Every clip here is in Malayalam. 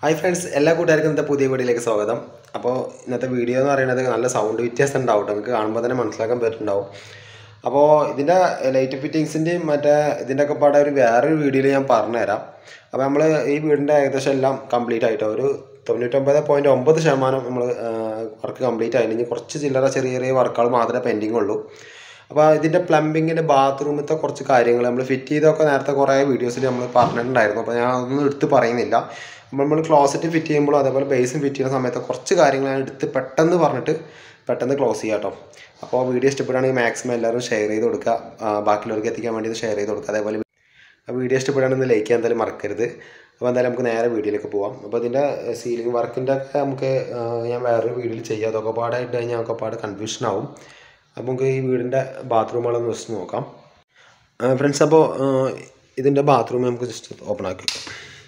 ഹായ് ഫ്രണ്ട്സ് എല്ലാ കൂട്ടുകാർക്കും ഇന്നത്തെ പുതിയ വീഡിയോയിലേക്ക് സ്വാഗതം അപ്പോൾ ഇന്നത്തെ വീഡിയോ എന്ന് പറയുന്നത് നല്ല സൗണ്ട് വ്യത്യാസം ഉണ്ടാവും കേട്ടോ നിങ്ങൾക്ക് കാണുമ്പോൾ തന്നെ മനസ്സിലാക്കാൻ പറ്റുന്നുണ്ടാവും അപ്പോൾ ഇതിൻ്റെ ലൈറ്റ് ഫിറ്റിങ്സിൻ്റെയും മറ്റേ ഇതിൻ്റെ ഒക്കെ പാടെ ഒരു വേറൊരു വീഡിയോയിൽ ഞാൻ പറഞ്ഞുതരാം അപ്പോൾ നമ്മൾ ഈ വീടിൻ്റെ ഏകദേശം എല്ലാം കംപ്ലീറ്റ് ആയിട്ടോ ഒരു തൊണ്ണൂറ്റൊമ്പത് പോയിൻറ്റ് ഒമ്പത് ശതമാനം നമ്മൾ വർക്ക് കംപ്ലീറ്റ് ആയി ഇനി കുറച്ച് ചില്ലറ ചെറിയ ചെറിയ വർക്കുകൾ മാത്രമേ പെൻഡിങ് ഉള്ളൂ അപ്പോൾ ഇതിൻ്റെ പ്ലംബിങ്ങിൻ്റെ ബാത്റൂമത്തെ കുറച്ച് കാര്യങ്ങൾ നമ്മൾ ഫിറ്റ് ചെയ്തൊക്കെ നേരത്തെ കുറേ വീഡിയോസിൽ നമ്മൾ പറഞ്ഞിട്ടുണ്ടായിരുന്നു അപ്പോൾ ഞാൻ അതൊന്നും എടുത്ത് പറയുന്നില്ല അപ്പോൾ നമ്മൾ ക്ലോസറ്റ് ഫിറ്റ് ചെയ്യുമ്പോഴും അതേപോലെ ബേസും ഫിറ്റ് ചെയ്യുന്ന സമയത്ത് കുറച്ച് കാര്യങ്ങൾ ഞാൻ എടുത്ത് പെട്ടെന്ന് പറഞ്ഞിട്ട് പെട്ടെന്ന് ക്ലോസ് ചെയ്യാം കേട്ടോ അപ്പോൾ വീഡിയോ ഇഷ്ടപ്പെടുകയാണെങ്കിൽ മാക്സിമം എല്ലാവരും ഷെയർ ചെയ്ത് കൊടുക്കുക ആ, ബാക്കിയുള്ളവർക്ക് എത്തിക്കാൻ വേണ്ടി ഷെയർ ചെയ്ത് കൊടുക്കുക അതേപോലെ ആ വീഡിയോ ഇഷ്ടപ്പെടുകയാണെങ്കിൽ ലൈക്ക് ചെയ്യാൻ എന്തായാലും മറക്കരുത് അപ്പോൾ എന്തായാലും നമുക്ക് നേരെ വീഡിയോയിലേക്ക് പോവാം അപ്പോൾ ഇതിൻ്റെ സീലിംഗ് വർക്കിൻ്റെ ഒക്കെ നമുക്ക് ആ, ഞാൻ വേറൊരു വീഡിയോയിൽ ചെയ്യാം അതൊക്കെ പാടായിട്ട് കഴിഞ്ഞാൽ ഒക്കെ പാട് കൺഫ്യൂഷൻ ആവും അപ്പോൾ നമുക്ക് ഈ വീടിൻ്റെ ബാത്റൂമുകളൊന്ന് ജസ്റ്റ് നോക്കാം ഫ്രണ്ട്സ് അപ്പോൾ ഇതിൻ്റെ ബാത്റൂം നമുക്ക് ജസ്റ്റ് ഓപ്പൺ ആക്കി വെക്കാം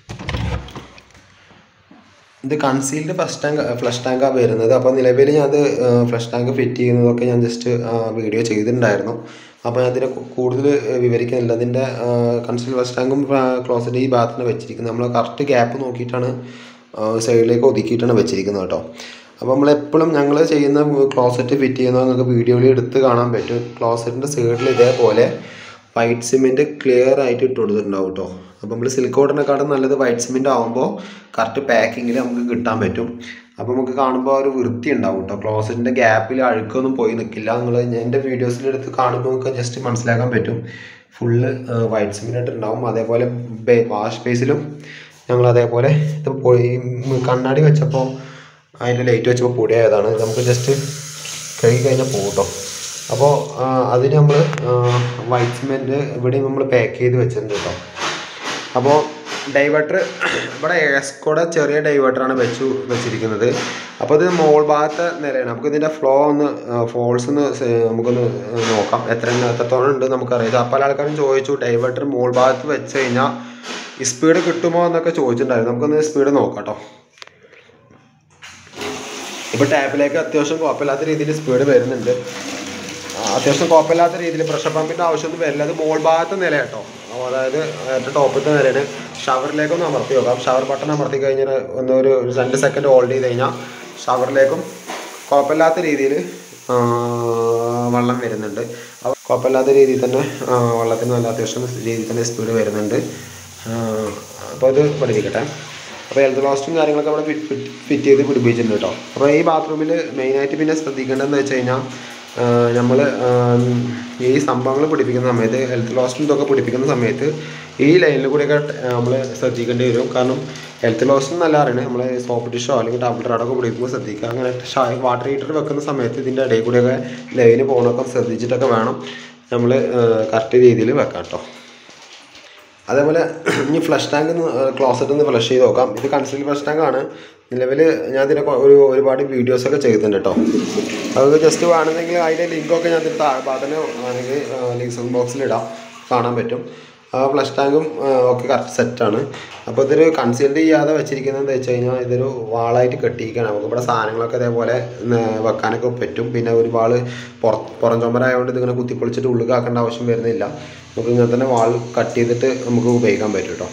ഇത് കൺസീൽഡ് ഫ്ലഷ് ടാങ്ക് ഫ്ലഷ് ടാങ്കാണ് വരുന്നത് അപ്പോൾ നിലവിൽ ഞാൻ അത് ഫ്ലഷ് ടാങ്ക് ഫിറ്റ് ചെയ്യുന്നതൊക്കെ ഞാൻ ജസ്റ്റ് വീഡിയോ ചെയ്തിട്ടുണ്ടായിരുന്നു അപ്പോൾ ഞാൻ അതിനെ കു- കൂടുതൽ വിവരിക്കുന്നില്ല അതിൻ്റെ കൺസീൽഡ് ഫ്ലഷ് ടാങ്കും ക്ലോസറ്റ് ഈ ഭാഗത്താണ് വെച്ചിരിക്കുന്നത് നമ്മൾ കറക്റ്റ് ഗ്യാപ്പ് നോക്കിയിട്ടാണ് സൈഡിലേക്ക് ഒതുക്കിയിട്ടാണ് വെച്ചിരിക്കുന്നത് കേട്ടോ അപ്പോൾ നമ്മളെപ്പോഴും ഞങ്ങൾ ചെയ്യുന്ന ക്ലോസറ്റ് ഫിറ്റ് ചെയ്യുന്നത് നിങ്ങൾക്ക് വീഡിയോയിൽ എടുത്ത് കാണാൻ പറ്റും ക്ലോസറ്റിൻ്റെ സൈഡിൽ ഇതേപോലെ വൈറ്റ് സിമെൻറ്റ് ക്ലിയർ ആയിട്ട് ഇട്ട് കൊടുത്തിട്ടുണ്ടാവും കേട്ടോ അപ്പോൾ നമ്മൾ സിലിക്കോണിനെക്കാളും നല്ലത് വൈറ്റ് സിമെൻറ്റ് ആകുമ്പോൾ കറക്റ്റ് പാക്കിങ്ങിൽ നമുക്ക് കിട്ടാൻ പറ്റും അപ്പോൾ നമുക്ക് കാണുമ്പോൾ ആ ഒരു വൃത്തി ഉണ്ടാവും കേട്ടോ ക്ലോസറ്റിൻ്റെ ഗ്യാപ്പിൽ അഴുക്കൊന്നും പോയി നിൽക്കില്ല നിങ്ങൾ എൻ്റെ വീഡിയോസിലെടുത്ത് കാണുമ്പോൾ നമുക്ക് ജസ്റ്റ് മനസ്സിലാക്കാൻ പറ്റും ഫുള്ള് വൈറ്റ് സിമെൻറ്റ് ഇട്ടുണ്ടാവും അതേപോലെ വാഷ് ബേസിലും ഞങ്ങൾ അതേപോലെ ഇത് പൊടി കണ്ണാടി വെച്ചപ്പോൾ അതിൻ്റെ ലൈറ്റ് വെച്ചപ്പോൾ പൊടിയായതാണ് ഇത് നമുക്ക് ജസ്റ്റ് കഴുകി കഴിഞ്ഞാൽ പോകും കേട്ടോ അപ്പോൾ അതിന് നമ്മൾ വൈറ്റ് സിമെൻറ്റ് ഇവിടെ നമ്മൾ പാക്ക് ചെയ്ത് വെച്ചിട്ടുണ്ട് കേട്ടോ അപ്പോൾ ഡൈവേർട്ടർ ഇവിടെ എസ്കോടെ ചെറിയ ഡൈവേർട്ടറാണ് വെച്ചു വെച്ചിരിക്കുന്നത് അപ്പോൾ ഇത് മോൾ ഭാഗത്തെ നിലയാണ് നമുക്ക് ഇതിൻ്റെ ഫ്ലോ ഒന്ന് ഫോൾസ് ഒന്ന് സെ- നമുക്കൊന്ന് നോക്കാം എത്ര എത്രത്തോളം ഉണ്ട് നമുക്കറിയാം പല ആൾക്കാരും ചോദിച്ചു ഡൈവേർട്ടർ മോൾ ഭാഗത്ത് വെച്ച് കഴിഞ്ഞാൽ ഈ സ്പീഡ് കിട്ടുമോ എന്നൊക്കെ ചോദിച്ചിട്ടുണ്ടായിരുന്നു നമുക്കൊന്ന് സ്പീഡ് നോക്കാം കേട്ടോ ഇപ്പോൾ ടാപ്പിലേക്ക് അത്യാവശ്യം കുഴപ്പമില്ലാത്ത രീതിയിൽ സ്പീഡ് വരുന്നുണ്ട് ആ, അത്യാവശ്യം കുഴപ്പമില്ലാത്ത രീതിയിൽ പ്രഷർ പമ്പിൻ്റെ ആവശ്യമൊന്നും വരില്ല അത് മോൾ ഭാഗത്തെ നില കേട്ടോ അപ്പോൾ അതായത് ഏറ്റവും ടോപ്പത്തെ നിലയാണ് ഷവറിലേക്കൊന്ന് അമർത്തി നോക്കാം ഷവർ ബട്ടൺ അമർത്തി കഴിഞ്ഞാൽ ഒന്ന് ഒരു ഒരു രണ്ട് സെക്കൻഡ് ഹോൾഡ് ചെയ്ത് കഴിഞ്ഞാൽ ഷവറിലേക്കും കുഴപ്പമില്ലാത്ത രീതിയിൽ വെള്ളം വരുന്നുണ്ട് അപ്പോൾ കുഴപ്പമില്ലാത്ത രീതിയിൽ തന്നെ ആ, വെള്ളത്തിന് നല്ല അത്യാവശ്യം രീതിയിൽ തന്നെ സ്പീഡ് വരുന്നുണ്ട് അപ്പോൾ ഇത് പഠിപ്പിക്കട്ടെ അപ്പോൾ ഹെൽത്ത് ലോസ്റ്റും കാര്യങ്ങളൊക്കെ അവിടെ ഫിറ്റ് ഫിറ്റ് ഫിറ്റ് ചെയ്ത് പിടിപ്പിച്ചിട്ടുണ്ട് കേട്ടോ അപ്പോൾ ഈ ബാത്റൂമിൽ മെയിനായിട്ട് പിന്നെ ശ്രദ്ധിക്കേണ്ടതെന്ന് വെച്ച് കഴിഞ്ഞാൽ നമ്മൾ ഈ സംഭവങ്ങൾ പിടിപ്പിക്കുന്ന സമയത്ത് ഹെൽത്ത് ലോസ്റ്റും ഇതൊക്കെ പിടിപ്പിക്കുന്ന സമയത്ത് ഈ ലൈനിൽ കൂടെയൊക്കെ നമ്മൾ ശ്രദ്ധിക്കേണ്ടി വരും കാരണം ഹെൽത്ത് ലോസ്റ്റ് നല്ല അറിയണേ നമ്മൾ സോപ്പ് ഡിഷോ അല്ലെങ്കിൽ ടബിൾ റാഡൊക്കെ പിടിക്കുമ്പോൾ ശ്രദ്ധിക്കുക അങ്ങനെ വാട്ടർ ഹീറ്റർ വെക്കുന്ന സമയത്ത് ഇതിൻ്റെ ഇടയിൽ കൂടെയൊക്കെ ലൈന് പോകണമൊക്കെ ശ്രദ്ധിച്ചിട്ടൊക്കെ വേണം നമ്മൾ കറക്റ്റ് രീതിയിൽ വെക്കാം കേട്ടോ അതേപോലെ ഇനി ഫ്ലഷ് ടാങ്ക് ക്ലോസറ്റ് ഒന്ന് ഫ്ലഷ് ചെയ്ത് നോക്കാം ഇത് കൺസീൽ ഫ്ലഷ് ടാങ്ക് ആണ് നിലവിൽ ഞാൻ ഇതിനെ കൊ- ഒരു ഒരുപാട് വീഡിയോസൊക്കെ ചെയ്തിട്ടുണ്ട് കേട്ടോ അത് ജസ്റ്റ് വേണമെങ്കിൽ അതിൻ്റെ ലിങ്കൊക്കെ ഞാൻ ഇതിൻ്റെ താഴ്ഭാഗത്തിന് വേണമെങ്കിൽ ലിങ്ക്സ് ബോക്സിൽ ഇടാം കാണാൻ പറ്റും ആ ഫ്ലഷ് ടാങ്കും ഒക്കെ കറക്റ്റ് സെറ്റാണ് അപ്പോൾ ഇതൊരു കൺസീൽഡ് ചെയ്യാതെ വെച്ചിരിക്കുന്നത് എന്താ വെച്ച് കഴിഞ്ഞാൽ ഇതൊരു വാളായിട്ട് കെട്ടിയിരിക്കുകയാണ് നമുക്ക് ഇവിടെ സാധനങ്ങളൊക്കെ അതേപോലെ ഉം, വെക്കാനൊക്കെ പറ്റും പിന്നെ ഒരു വാള് പുറ പുറം ചുമരായതുകൊണ്ട് ഇതിങ്ങനെ കുത്തിപ്പൊളിച്ചിട്ട് ഉള്ളിൽ ആക്കേണ്ട ആവശ്യം വരുന്നില്ല നമുക്ക് ഇങ്ങനെ തന്നെ വാൾ കട്ട് ചെയ്തിട്ട് നമുക്ക് ഉപയോഗിക്കാൻ പറ്റും കേട്ടോ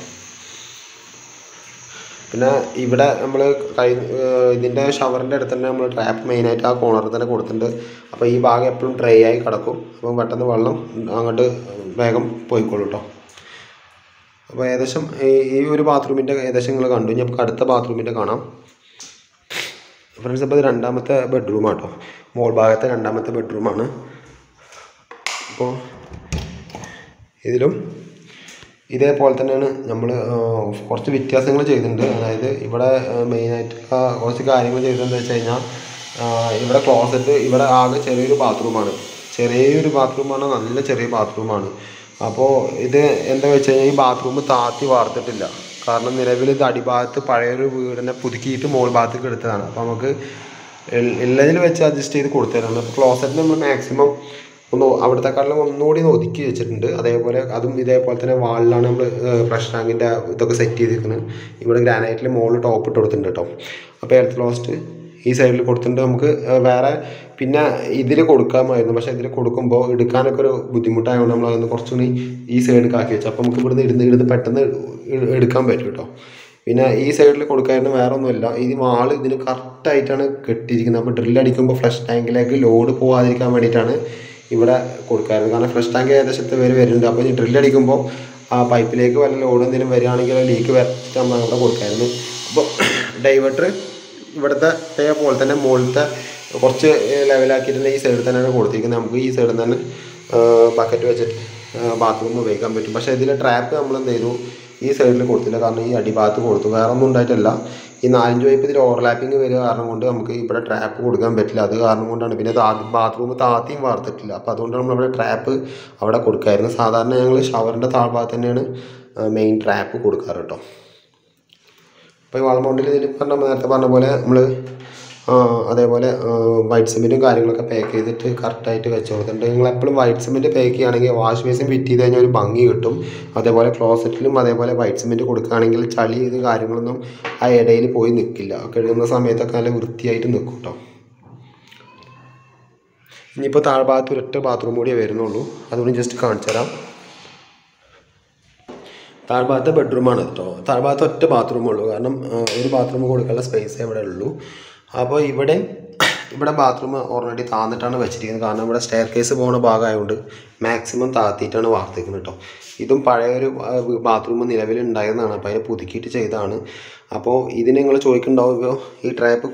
പിന്നെ ഇവിടെ നമ്മൾ കൈ ഇതിൻ്റെ ഷവറിൻ്റെ അടുത്ത് തന്നെ നമ്മൾ ട്രാപ്പ് മെയിനായിട്ട് ആ കോർണറിൽ തന്നെ കൊടുത്തിട്ടുണ്ട് അപ്പോൾ ഈ ഭാഗം എപ്പോഴും ഡ്രൈ ആയി കിടക്കും അപ്പോൾ പെട്ടെന്ന് വെള്ളം അങ്ങോട്ട് വേഗം പോയിക്കോളൂ കേട്ടോ അപ്പോൾ ഏകദേശം ഈ ഈ ഒരു ബാത്റൂമിൻ്റെ ഏകദേശം നിങ്ങൾ കണ്ടു ഇനി നമുക്ക് അടുത്ത ബാത്റൂമിൻ്റെ കാണാം ഫ്രണ്ട്സ് അപ്പോൾ ഇത് രണ്ടാമത്തെ ബെഡ്റൂമാണ് കേട്ടോ മോൾ ഭാഗത്തെ രണ്ടാമത്തെ ബെഡ്റൂമാണ് അപ്പോൾ ഇതിലും ഇതേപോലെ തന്നെയാണ് നമ്മൾ കുറച്ച് വ്യത്യാസങ്ങൾ ചെയ്തിട്ടുണ്ട് അതായത് ഇവിടെ മെയിനായിട്ട് കുറച്ച് കാര്യങ്ങൾ ചെയ്തതെന്ന് വെച്ച് കഴിഞ്ഞാൽ ആ, ഇവിടെ ക്ലോസറ്റ് ഇവിടെ ആകെ ചെറിയൊരു ബാത്റൂമാണ് ചെറിയൊരു ബാത്റൂമാണ് നല്ല ചെറിയ ബാത്റൂമാണ് അപ്പോൾ ഇത് എന്താ വെച്ച് കഴിഞ്ഞാൽ ഈ ബാത്റൂം താത്തി വാർത്തിട്ടില്ല കാരണം നിലവിൽ ഇത് അടിഭാഗത്ത് പഴയൊരു വീടിനെ പുതുക്കിയിട്ട് മോൾ ഭാഗത്തേക്ക് എടുത്തതാണ് അപ്പോൾ നമുക്ക് എൽ- ഉള്ളതിൽ വെച്ച് അഡ്ജസ്റ്റ് ചെയ്ത് കൊടുത്തതാണ് അപ്പോൾ ക്ലോസറ്റ് നമ്മൾ മാക്സിമം ഒന്ന് അവിടുത്തെക്കാട്ടിലും ഒന്നുകൂടി ഒന്ന് ഒതുക്കി വെച്ചിട്ടുണ്ട് അതേപോലെ അതും ഇതേപോലെ തന്നെ വാളിലാണ് നമ്മൾ ഫ്രഷ് ടാങ്കിൻ്റെ ഇതൊക്കെ സെറ്റ് ചെയ്തിരിക്കുന്നത് ഇവിടെ ഗ്രാനൈറ്റിൽ മുകളിൽ ടോപ്പ് ഇട്ട് കൊടുത്തിട്ടുണ്ട് കേട്ടോ അപ്പോൾ എർത്ത് ലോസ്റ്റ് ഈ സൈഡിൽ കൊടുത്തിട്ടുണ്ട് നമുക്ക് ആ, വേറെ പിന്നെ ഇതിൽ കൊടുക്കാമായിരുന്നു പക്ഷേ ഇതിൽ കൊടുക്കുമ്പോൾ എടുക്കാനൊക്കെ ഒരു ബുദ്ധിമുട്ടായതുകൊണ്ട് നമ്മൾ അതൊന്ന് കുറച്ചുകൂടി ഈ സൈഡിൽ ആക്കി വെച്ചു അപ്പോൾ നമുക്ക് ഇവിടുന്ന് ഇടുന്ന് ഇടുന്ന് പെട്ടെന്ന് എ- എടുക്കാൻ പറ്റും കേട്ടോ പിന്നെ ഈ സൈഡിൽ കൊടുക്കായിരുന്നു വേറെ ഒന്നുമില്ല ഈ വാൾ ഇതിന് കറക്റ്റായിട്ടാണ് കെട്ടിയിരിക്കുന്നത് അപ്പോൾ ഡ്രിൽ അടിക്കുമ്പോൾ ഫ്ലഷ് ടാങ്കിലേക്ക് ലോഡ് പോകാതിരിക്കാൻ വേണ്ടിയിട്ടാണ് ഇവിടെ കൊടുക്കാറുണ്ട് കാരണം ഫ്ലഷ് ടാങ്ക് ഏകദേശത്തെ വരെ വരുന്നുണ്ട് അപ്പോൾ ഈ ഡ്രിൽ അടിക്കുമ്പോൾ ആ പൈപ്പിലേക്ക് വല്ല ലോഡ് എന്തെങ്കിലും വരികയാണെങ്കിൽ ലീക്ക് വരച്ചിട്ട് നമ്മൾ അവിടെ കൊടുക്കായിരുന്നു അപ്പോൾ ഡൈവേർട്ടർ ഇവിടുത്തെ തേ പോലെ തന്നെ മുകളിലത്തെ കുറച്ച് ലെവലാക്കിയിട്ട് ഈ സൈഡിൽ തന്നെയാണ് കൊടുത്തിരിക്കുന്നത് നമുക്ക് ഈ സൈഡിൽ തന്നെ ബക്കറ്റ് വെച്ചിട്ട് ബാത്റൂമിൽ ഉപയോഗിക്കാൻ പറ്റും പക്ഷേ ഇതിൽ ട്രാപ്പ് നമ്മൾ എന്ത് ചെയ്തു ഈ സൈഡിൽ കൊടുത്തില്ല കാരണം ഈ അടിഭാഗത്ത് കൊടുത്തു വേറെ ഒന്നും ഉണ്ടായിട്ടല്ല ഈ നാലഞ്ച് പൈപ്പ് ഇതിൽ ഓവർലാപ്പിംഗ് വരിക കാരണം കൊണ്ട് നമുക്ക് ഇവിടെ ട്രാപ്പ് കൊടുക്കാൻ പറ്റില്ല അത് കാരണം കൊണ്ടാണ് പിന്നെ ബാത്റൂം താത്തിയും വാർത്തിട്ടില്ല അപ്പോൾ അതുകൊണ്ട് നമ്മളിവിടെ ട്രാപ്പ് അവിടെ കൊടുക്കായിരുന്നു സാധാരണ ഞങ്ങൾ ഷവറിൻ്റെ താഴ്ഭാഗത്ത് തന്നെയാണ് മെയിൻ ട്രാപ്പ് കൊടുക്കാറ് കേട്ടോ അപ്പോൾ ഈ വാൾമൗണ്ടിൽ ഇതിൽ പറഞ്ഞ നേരത്തെ പറഞ്ഞ പോലെ നമ്മൾ അതേപോലെ വൈറ്റ് സിമെൻറ്റും കാര്യങ്ങളൊക്കെ പാക്ക് ചെയ്തിട്ട് കറക്റ്റായിട്ട് വെച്ച് കൊടുത്തിട്ടുണ്ട് നിങ്ങൾ എപ്പോഴും വൈറ്റ് സിമെൻറ്റ് പാക്ക് ചെയ്യുകയാണെങ്കിൽ വാഷ് ബേസിൻ ഫിറ്റ് ചെയ്ത് കഴിഞ്ഞാൽ ഒരു ഭംഗി കിട്ടും അതേപോലെ ക്ലോസറ്റിലും അതേപോലെ വൈറ്റ് സിമെൻറ്റ് കൊടുക്കുകയാണെങ്കിൽ ചളി ഇത് കാര്യങ്ങളൊന്നും ആ ഇടയിൽ പോയി നിൽക്കില്ല കഴുകുന്ന സമയത്തൊക്കെ നല്ല വൃത്തിയായിട്ട് നിൽക്കും കേട്ടോ ഇനിയിപ്പോൾ താഴ്ഭാഗത്ത് ഒരൊറ്റ ബാത്റൂം കൂടിയേ വരുന്നുള്ളൂ അതുകൊണ്ട് ജസ്റ്റ് കാണിച്ചു തരാം താഴ്ഭാഗത്തെ ബെഡ്റൂമാണ് കേട്ടോ താഴ്ഭാഗത്ത് ഒറ്റ ബാത്റൂമേ ഉള്ളൂ കാരണം ആ, ഒരു ബാത്റൂം കൊടുക്കാനുള്ള സ്പേസേ ഇവിടെ ഉള്ളൂ അപ്പോൾ ഇവിടെ ഇവിടെ ബാത്റൂം ഓൾറെഡി താന്നിട്ടാണ് വെച്ചിരിക്കുന്നത് കാരണം ഇവിടെ സ്റ്റെയർ കേസ് പോകുന്ന ഭാഗമായതുകൊണ്ട് മാക്സിമം താത്തിയിട്ടാണ് വാർത്തിക്കുന്നത് കേട്ടോ ഇതും പഴയൊരു ബാത്റൂം നിലവിലുണ്ടായിരുന്നതാണ് അപ്പോൾ അതിനെ പുതുക്കിയിട്ട് ചെയ്തതാണ് അപ്പോൾ ഇതിന് നിങ്ങൾ ചോദിക്കുന്നുണ്ടാവും ഇപ്പോൾ ഈ ട്രാപ്പ്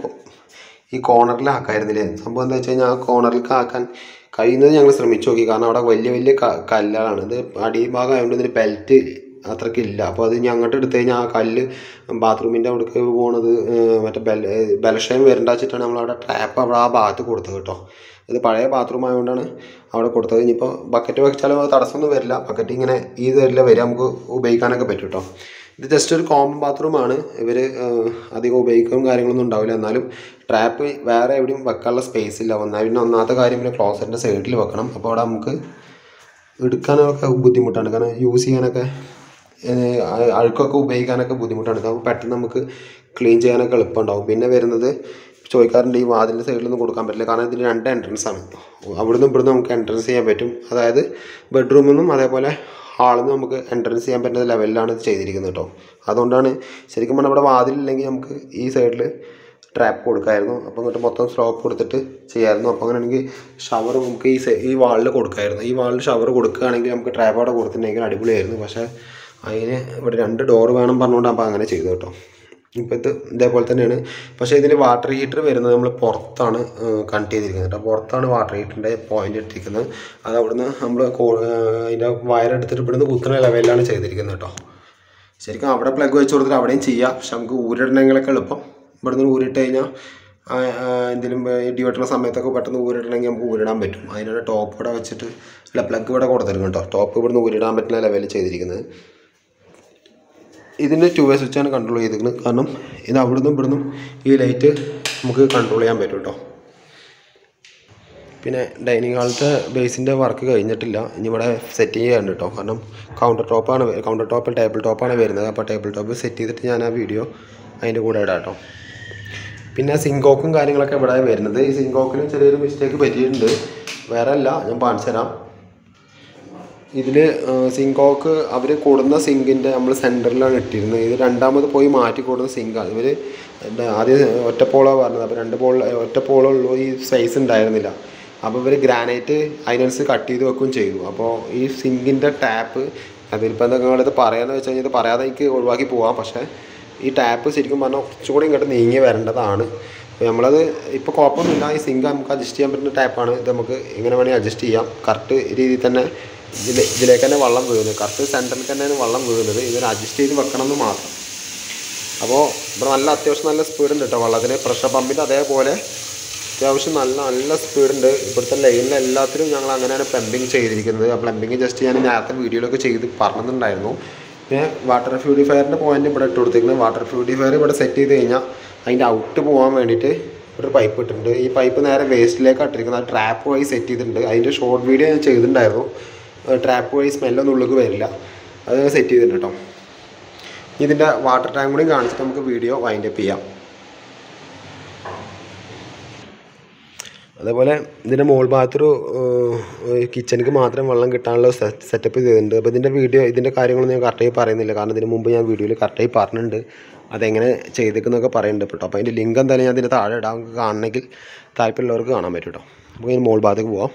ഈ കോർണറിലാക്കായിരുന്നില്ലേ സംഭവം എന്താ വെച്ച് കഴിഞ്ഞാൽ ആ കോർണറിലേക്ക് ആക്കാൻ കഴിയുന്നത് ഞങ്ങൾ ശ്രമിച്ചു നോക്കി കാരണം അവിടെ വലിയ വലിയ ക- കല്ലുകളാണ് ഇത് അടിഭാഗം ആയതുകൊണ്ട് ഇതിന് ബെൽറ്റ് അത്രയ്ക്ക് ഇല്ല അപ്പോൾ അത് ഇനി അങ്ങോട്ട് എടുത്തു കഴിഞ്ഞാൽ ആ കല്ല് ബാത്റൂമിൻ്റെ അവിടേക്ക് പോണത് ഏഹ് മറ്റേ ബെൽ ഏഹ് ബലക്ഷയം വരണ്ട വെച്ചിട്ടാണ് നമ്മളവിടെ ട്രാപ്പ് അവിടെ ആ ഭാഗത്ത് കൊടുത്തത് കേട്ടോ ഇത് പഴയ ബാത്റൂം ആയതുകൊണ്ടാണ് അവിടെ കൊടുത്തത് ഇനിയിപ്പോൾ ബക്കറ്റ് വെച്ചാലും അത് തടസ്സമൊന്നും വരില്ല ബക്കറ്റ് ഇങ്ങനെ ഈ തരില്ല വരിക നമുക്ക് ഉപയോഗിക്കാനൊക്കെ പറ്റും കേട്ടോ ഇത് ജസ്റ്റ് ഒരു കോമൺ ബാത്റൂമാണ് ഇവർ അധികം ഉപയോഗിക്കുകയും കാര്യങ്ങളൊന്നും ഉണ്ടാവില്ല എന്നാലും ട്രാപ്പ് വേറെ എവിടെയും വെക്കാനുള്ള സ്പേസ് ഇല്ല ഒന്നാ പിന്നെ ഒന്നാമത്തെ കാര്യം പിന്നെ ക്ലോസറ്റിൻ്റെ സൈഡിൽ വെക്കണം അപ്പോൾ അവിടെ നമുക്ക് എടുക്കാനൊക്കെ ബുദ്ധിമുട്ടാണ് കാരണം യൂസ് ചെയ്യാനൊക്കെ ഏഹ്, അ- അഴുക്കൊക്കെ ഉപയോഗിക്കാനൊക്കെ ബുദ്ധിമുട്ടാണ് അപ്പോൾ പെട്ടെന്ന് നമുക്ക് ക്ലീൻ ചെയ്യാനൊക്കെ എളുപ്പമുണ്ടാവും പിന്നെ വരുന്നത് ചോദിക്കാറുണ്ട് ഈ വാതിലിൻ്റെ സൈഡിലൊന്നും കൊടുക്കാൻ പറ്റില്ല കാരണം ഇതിന് രണ്ട് എൻട്രൻസ് ആണ് അവിടുന്ന് ഇവിടുന്ന് നമുക്ക് എൻട്രൻസ് ചെയ്യാൻ പറ്റും അതായത് ബെഡ്റൂമിൽ നിന്നും അതേപോലെ ഹാളിൽ നിന്ന് നമുക്ക് എൻട്രൻസ് ചെയ്യാൻ പറ്റുന്ന ലെവലിലാണ് ഇത് ചെയ്തിരിക്കുന്നത് കേട്ടോ അതുകൊണ്ടാണ് ശരിക്കും പറഞ്ഞാൽ ഇവിടെ വാതിലില്ലെങ്കിൽ നമുക്ക് ഈ സൈഡിൽ ട്രാപ്പ് കൊടുക്കായിരുന്നു അപ്പോൾ ഇങ്ങോട്ട് മൊത്തം സ്ലോപ്പ് കൊടുത്തിട്ട് ചെയ്യായിരുന്നു അപ്പോൾ അങ്ങനെയാണെങ്കിൽ ഷവർ നമുക്ക് ഈ സെ- ഈ വാളിൽ കൊടുക്കായിരുന്നു ഈ വാളിൽ ഷവർ കൊടുക്കുകയാണെങ്കിൽ നമുക്ക് ട്രാപ്പ് അവിടെ കൊടുത്തിട്ടുണ്ടെങ്കിൽ അടിപൊളിയായിരുന്നു പക്ഷേ അതിന് ഇവിടെ രണ്ട് ഡോർ വേണം പറഞ്ഞുകൊണ്ട് അപ്പോൾ അങ്ങനെ ചെയ്തു കേട്ടോ ഇപ്പോൾ ഇത് ഇതേപോലെ തന്നെയാണ് പക്ഷേ ഇതിൽ വാട്ടർ ഹീറ്റർ വരുന്നത് നമ്മൾ പുറത്താണ് കണക്ട് ചെയ്തിരിക്കുന്നത് കേട്ടോ പുറത്താണ് വാട്ടർ ഹീറ്ററിൻ്റെ പോയിന്റ് ഇട്ടിരിക്കുന്നത് അത് അവിടുന്ന് നമ്മൾ അതിൻ്റെ വയർ എടുത്തിട്ട് ഇവിടുന്ന് കുത്തുന്ന ലെവലിലാണ് ചെയ്തിരിക്കുന്നത് കേട്ടോ ശരിക്കും അവിടെ പ്ലഗ് വെച്ച് കൊടുത്തിട്ട് അവിടെയും ചെയ്യാം പക്ഷെ നമുക്ക് ഊരിടണമെങ്കിലൊക്കെ എളുപ്പം ഇവിടുന്ന് ഊരിട്ട് കഴിഞ്ഞാൽ എന്തെങ്കിലും ഇടി വെട്ടുന്ന സമയത്തൊക്കെ പെട്ടെന്ന് ഊരിടണമെങ്കിൽ നമുക്ക് ഊരിടാൻ പറ്റും അതിനാണ് ടോപ്പ് ഇവിടെ വെച്ചിട്ട് അല്ല പ്ലഗ് ഇവിടെ കൊടുത്തിരിക്കും കേട്ടോ ടോപ്പ് ഇവിടുന്ന് ഊരിടാൻ പറ്റുന്ന ലെവലിൽ ചെയ്തിരിക്കുന്നത് ഇതിൻ്റെ ടു വേ സ്വിച്ചാണ് കൺട്രോൾ ചെയ്തിരിക്കുന്നത് കാരണം ഇത് അവിടുന്ന് ഇവിടുന്നും ഈ ലൈറ്റ് നമുക്ക് കൺട്രോൾ ചെയ്യാൻ പറ്റും കേട്ടോ പിന്നെ ഡൈനിങ് ഹാളത്തെ ബേസിൻ്റെ വർക്ക് കഴിഞ്ഞിട്ടില്ല ഇനി ഇവിടെ സെറ്റ് ചെയ്യാനുണ്ട് കേട്ടോ കാരണം കൗണ്ടർ ടോപ്പാണ് കൗണ്ടർ ടോപ്പ് ടേബിൾ ടോപ്പാണ് വരുന്നത് അപ്പോൾ ടേബിൾ ടോപ്പ് സെറ്റ് ചെയ്തിട്ട് ഞാൻ ആ വീഡിയോ അതിൻ്റെ കൂടെ ഇടാം കേട്ടോ പിന്നെ സിങ്കോക്കും കാര്യങ്ങളൊക്കെ ഇവിടെ വരുന്നത് ഈ സിങ്കോക്കിലും ചെറിയൊരു മിസ്റ്റേക്ക് പറ്റിയിട്ടുണ്ട് വേറെ അല്ല ഞാൻ കാണിച്ചു തരാം ഇതിൽ സിങ്കോക്ക് അവർ കൂടുന്ന സിങ്കിൻ്റെ നമ്മൾ സെൻറ്ററിലാണ് ഇട്ടിരുന്നത് ഇത് രണ്ടാമത് പോയി മാറ്റി കൂടുന്ന സിങ്കാണ് ഇവർ ആദ്യം ഒറ്റപ്പോളോ പറഞ്ഞത് അപ്പോൾ രണ്ട് പോൾ ഒറ്റപ്പോളോ ഉള്ളൂ ഈ സൈസ് ഉണ്ടായിരുന്നില്ല അപ്പോൾ ഇവർ ഗ്രാനൈറ്റ് അതിനനുസരിച്ച് കട്ട് ചെയ്ത് വെക്കുകയും ചെയ്തു അപ്പോൾ ഈ സിങ്കിൻ്റെ ടാപ്പ് അതിലിപ്പോൾ എന്താ നിങ്ങളിത് പറയാമെന്ന് വെച്ച് കഴിഞ്ഞാൽ ഇത് പറയാതെ എനിക്ക് ഒഴിവാക്കി പോവാം പക്ഷേ ഈ ടാപ്പ് ശരിക്കും പറഞ്ഞാൽ കുറച്ചും കൂടി ഇങ്ങോട്ട് നീങ്ങി വരേണ്ടതാണ് അപ്പോൾ നമ്മളത് ഇപ്പോൾ കുഴപ്പമൊന്നുമില്ല ഈ സിങ്ക് നമുക്ക് അഡ്ജസ്റ്റ് ചെയ്യാൻ പറ്റുന്ന ടാപ്പാണ് ഇത് നമുക്ക് എങ്ങനെ വേണമെങ്കിൽ അഡ്ജസ്റ്റ് ചെയ്യാം കറക്റ്റ് രീതിയിൽ തന്നെ ഇതിൽ ഇതിലേക്ക് തന്നെ വെള്ളം വീഴുന്നത് കറക്റ്റ് സെൻറ്ററിൽ തന്നെയാണ് വെള്ളം വീഴുന്നത് ഇതിന് അഡ്ജസ്റ്റ് ചെയ്ത് വെക്കണം എന്ന് മാത്രം അപ്പോൾ ഇവിടെ നല്ല അത്യാവശ്യം നല്ല സ്പീഡ് ഉണ്ട് കേട്ടോ വെള്ളത്തിന് പ്രഷർ പമ്പിൻ്റെ അതേപോലെ അത്യാവശ്യം നല്ല നല്ല സ്പീഡുണ്ട് ഇവിടുത്തെ ലൈനിൽ എല്ലാത്തിലും ഞങ്ങൾ അങ്ങനെയാണ് പ്ലംബിങ് ചെയ്തിരിക്കുന്നത് ആ പ്ലംബിങ് ജസ്റ്റ് ഞാൻ നേരത്തെ വീഡിയോയിലൊക്കെ ചെയ്ത് പറഞ്ഞിട്ടുണ്ടായിരുന്നു പിന്നെ വാട്ടർ പ്യൂരിഫയറിൻ്റെ പോയിന്റ് ഇവിടെ ഇട്ട് കൊടുത്തിരിക്കുന്നത് വാട്ടർ പ്യൂരിഫയർ ഇവിടെ സെറ്റ് ചെയ്ത് കഴിഞ്ഞാൽ അതിൻ്റെ ഔട്ട് പോകാൻ വേണ്ടിയിട്ട് ഒരു പൈപ്പ് ഇട്ടിട്ടുണ്ട് ഈ പൈപ്പ് നേരെ വേസ്റ്റിലേക്ക് ഇട്ടിരിക്കുന്നത് ആ ട്രാപ്പ് വഴി സെറ്റ് ചെയ്തിട്ടുണ്ട് അതിൻ്റെ ഷോർട്ട് വീഡിയോ ഞാൻ ചെയ്തിട്ടുണ്ടായിരുന്നു ട്രാപ്പ് വഴി സ്മെല്ലൊന്നും ഉള്ളിലേക്ക് വരില്ല അത് സെറ്റ് ചെയ്തിട്ടുണ്ട് കേട്ടോ ഇതിൻ്റെ വാട്ടർ ടാങ്ക് കൂടി കാണിച്ചിട്ട് നമുക്ക് വീഡിയോ വൈൻഡ് അപ്പ് ചെയ്യാം അതേപോലെ ഇതിൻ്റെ മോൾ ഭാഗത്തൊരു കിച്ചണിക്ക് മാത്രം വെള്ളം കിട്ടാനുള്ള സെറ്റപ്പ് ചെയ്തിട്ടുണ്ട് അപ്പോൾ ഇതിൻ്റെ വീഡിയോ ഇതിൻ്റെ കാര്യങ്ങളൊന്നും ഞാൻ കറക്റ്റായി പറയുന്നില്ല കാരണം ഇതിന് മുമ്പ് ഞാൻ വീഡിയോയിൽ കറക്റ്റായി പറഞ്ഞിട്ടുണ്ട് അതെങ്ങനെ ചെയ്തേക്കുന്നൊക്കെ പറയുന്നുണ്ട് കേട്ടോ അപ്പോൾ അതിൻ്റെ ലിങ്ക് എന്തായാലും ഞാൻ അതിൻ്റെ താഴെ ഇടാം നിങ്ങൾക്ക് കാണണമെങ്കിൽ താല്പര്യമുള്ളവർക്ക് കാണാൻ പറ്റും കേട്ടോ അപ്പോൾ ഇനി മോൾ ഭാഗത്തേക്ക് പോവാം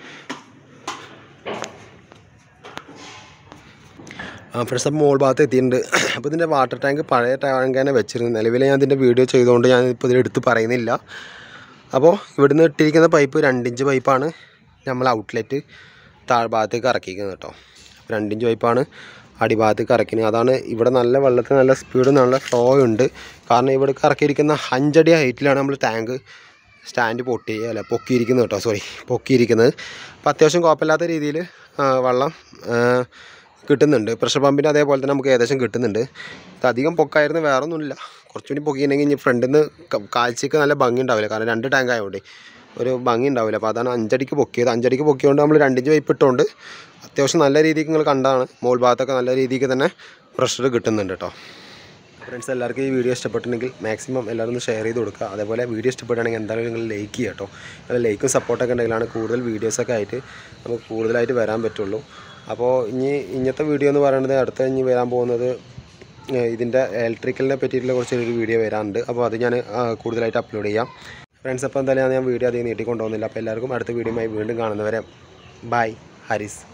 ആ ഫ്രണ്ട്സ് അപ്പോൾ മോൾ ഭാഗത്ത് എത്തിയിട്ടുണ്ട് അപ്പോൾ ഇതിൻ്റെ വാട്ടർ ടാങ്ക് പഴയ ടാങ്ക് തന്നെ വെച്ചിരുന്നു നിലവിൽ ഞാൻ ഇതിൻ്റെ വീഡിയോ ചെയ്തുകൊണ്ട് ഞാൻ ഇപ്പോൾ ഇതിൽ എടുത്ത് പറയുന്നില്ല അപ്പോൾ ഇവിടുന്ന് ഇട്ടിരിക്കുന്ന പൈപ്പ് രണ്ടിഞ്ച് പൈപ്പാണ് നമ്മൾ ഔട്ട്ലെറ്റ് താഴ്ഭാഗത്തേക്ക് ഇറക്കിയിരിക്കുന്നത് കേട്ടോ രണ്ടിഞ്ച് പൈപ്പാണ് അടിഭാഗത്തേക്ക് ഇറക്കുന്നത് അതാണ് ഇവിടെ നല്ല വെള്ളത്തിന് നല്ല സ്പീഡും നല്ല ഫ്ലോ ഉണ്ട് കാരണം ഇവിടെ ഇറക്കിയിരിക്കുന്ന അഞ്ചടി ഹൈറ്റിലാണ് നമ്മൾ ടാങ്ക് സ്റ്റാൻഡ് പൊട്ടി അല്ല പൊക്കിയിരിക്കുന്നത് കേട്ടോ സോറി പൊക്കിയിരിക്കുന്നത് അപ്പോൾ അത്യാവശ്യം കുഴപ്പമില്ലാത്ത രീതിയിൽ വെള്ളം ആ, കിട്ടുന്നുണ്ട് പ്രഷർ പമ്പിൻ്റെ അതേപോലെ തന്നെ നമുക്ക് ഏകദേശം കിട്ടുന്നുണ്ട് ഇത് അധികം പൊക്കായിരുന്നു വേറെ ഒന്നുമില്ല കുറച്ചുകൂടി പൊക്കിയിട്ടുണ്ടെങ്കിൽ ഇനി ഫ്രണ്ടിൽ നിന്ന് കാഴ്ചയ്ക്ക് നല്ല ഭംഗി ഉണ്ടാവില്ല കാരണം രണ്ട് ടാങ്ക് ആയതുകൊണ്ട് ഒരു ഭംഗി ഉണ്ടാവില്ല അപ്പോൾ അതാണ് അഞ്ചടിക്ക് പൊക്കിയത് അഞ്ചടിക്ക് പൊക്കിയതുകൊണ്ട് നമ്മൾ രണ്ടിഞ്ച് പൈപ്പ് ഇട്ടുകൊണ്ട് അത്യാവശ്യം നല്ല രീതിക്ക് നിങ്ങൾ കണ്ടതാണ് മോൾ ഭാഗത്തൊക്കെ നല്ല രീതിക്ക് തന്നെ പ്രഷർ കിട്ടുന്നുണ്ട് കേട്ടോ ഫ്രണ്ട്സ് എല്ലാവർക്കും ഈ വീഡിയോ ഇഷ്ടപ്പെട്ടിട്ടുണ്ടെങ്കിൽ മാക്സിമം എല്ലാവരും ഒന്ന് ഷെയർ ചെയ്ത് കൊടുക്കുക അതേപോലെ വീഡിയോ ഇഷ്ടപ്പെടുകയാണെങ്കിൽ എന്തായാലും നിങ്ങൾ ലൈക്ക് ചെയ്യുക കേട്ടോ അത് ലൈക്കും സപ്പോർട്ടൊക്കെ ഉണ്ടെങ്കിലാണ് കൂടുതൽ വീഡിയോസൊക്കെ ആയിട്ട് നമുക്ക് കൂടുതലായിട്ട് വരാൻ പറ്റുള്ളൂ അപ്പോൾ ഇനി ഇന്നത്തെ വീഡിയോ എന്ന് പറയുന്നത് അടുത്ത ഇനി വരാൻ പോകുന്നത് ഏഹ് ഇതിൻ്റെ ഇലക്ട്രിക്കലിനെ പറ്റിയിട്ടുള്ള കുറച്ചൊരു വീഡിയോ വരാനുണ്ട് അപ്പോൾ അത് ഞാൻ ആ, കൂടുതലായിട്ട് അപ്ലോഡ് ചെയ്യാം ഫ്രണ്ട്സ് അപ്പോൾ എന്തായാലും ഞാൻ വീഡിയോ അധികം നീട്ടിക്കൊണ്ടുപോകുന്നില്ല അപ്പോൾ എല്ലാവർക്കും അടുത്ത വീഡിയോയുമായി വീണ്ടും കാണുന്നവരെ ബൈ ഹരിസ്